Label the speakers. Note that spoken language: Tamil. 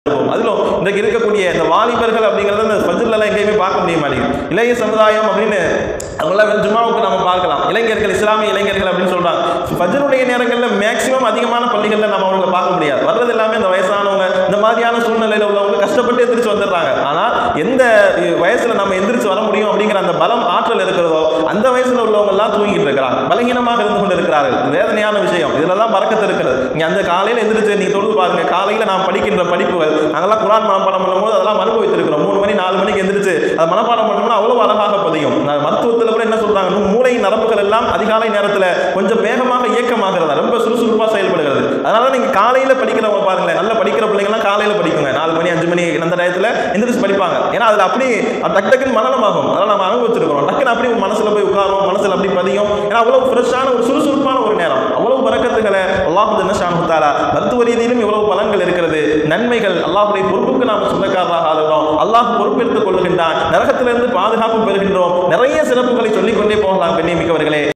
Speaker 1: அதிலும் இன்றைக்கு இருக்கக்கூடிய இந்த வாலிபர்கள் அப்படிங்கிறத இந்த ஃபஜ்ர்லாம் எங்கேயுமே பார்க்க முடிய மாட்டேங்குது இளைய சமுதாயம் அப்படின்னு அவங்களாம் வெறும் ஜும்மாவுக்கு நம்ம பார்க்கலாம் இளைஞர்கள் இஸ்லாமிய இளைஞர்கள் அப்படின்னு சொல்றாங்க ஃபஜ்ருடைய நேரங்களில் மேக்சிமம் அதிகமான பள்ளிகளில் நம்ம அவங்களை பார்க்க முடியாது வர்றது எல்லாமே இந்த வயசானவங்க இந்த மாதிரியான சூழ்நிலையில் உள்ளவங்க கஷ்டப்பட்டு எந்திரிச்சு வந்துடுறாங்க ஆனால் எந்த வயசுல நம்ம எந்திரிச்சு வர முடியும் அப்படிங்கிற அந்த பலம் ஆற்றல் இருக்கிறதோ அந்த வயசுல உள்ளவங்க எல்லாம் தூங்கிட்டு இருக்கிறாங்க பலகீனமாக இருந்து கொண்டு இருக்கிறார்கள் இது வேதனையான விஷயம் இதுல தான் பறக்கத்து இருக்கிறது நீங்க அந்த காலையில எந்திரிச்சு நீங்க தொழுது பாருங்க காலையில நாம் படிக்கின்ற படிப்புகள் நாங்கெல்லாம் குரான் மனப்பாடம் பண்ணும்போது அதெல்லாம் அனுபவித்திருக்கிறோம் மூணு மணி நாலு மணிக்கு எந்திரிச்சு அதை மனப்பாடம் பண்ணோம்னா அவ்வளவு அழகாக பதியும் நான் மருத்துவத்தில் கூட என்ன சொல்றாங்க நு- மூளை நரம்புகள் எல்லாம் அதிகாலை நேரத்துல கொஞ்சம் வேகமாக இயக்கமாகிறதா ரொம்ப சுறுசுறுப்பா செயல்படுகிறது அதனால நீங்க காலையில படிக்கிறவங்க பாருங்களேன் நல்ல படிக்கிற பிள்ளைங்கலாம் காலையில படிக்குங்க நாலு மணி அஞ்சு மணி அந்த டயத்துல எந்திரிச்சு படிப்பாங்க ஏன்னா அதுல அப்படி அது டக்கு டக்குன்னு மனநமாகும் அதெல்லாம் நம்ம அனுபவிச்சிருக்கிறோம் டக்குன்னு அப்படி மனசுல போய் உட்காரும் மனசுல அப்படி பதியும் ஏன்னா அவ்வளவு ஃப்ரெஷ்ஷான ஒரு சுறுசுறுப்பான ஒரு நேரம் அவ்வளவு பறக்கத்துகளை அல்லாஹு என்ன தாலா மருத்துவ ரீதியிலும் இவ்வளவு பலன்கள் இருக்கிறது நன்மைகள் அல்லாஹுடைய பொறுப்புக்கு நாம் சொந்தக்காரராக ஆகிறோம் அல்லாஹ் பொறுப்பெடுத்துக் கொள்ளுகின்றான் நரகத்திலிருந்து பாதுகாப்பு பெறுகின்றோம் நிறைய சிறப்புகளை சொல்லிக் கொண்டே போகலாம் பெண்ணை மிக்கவர்களே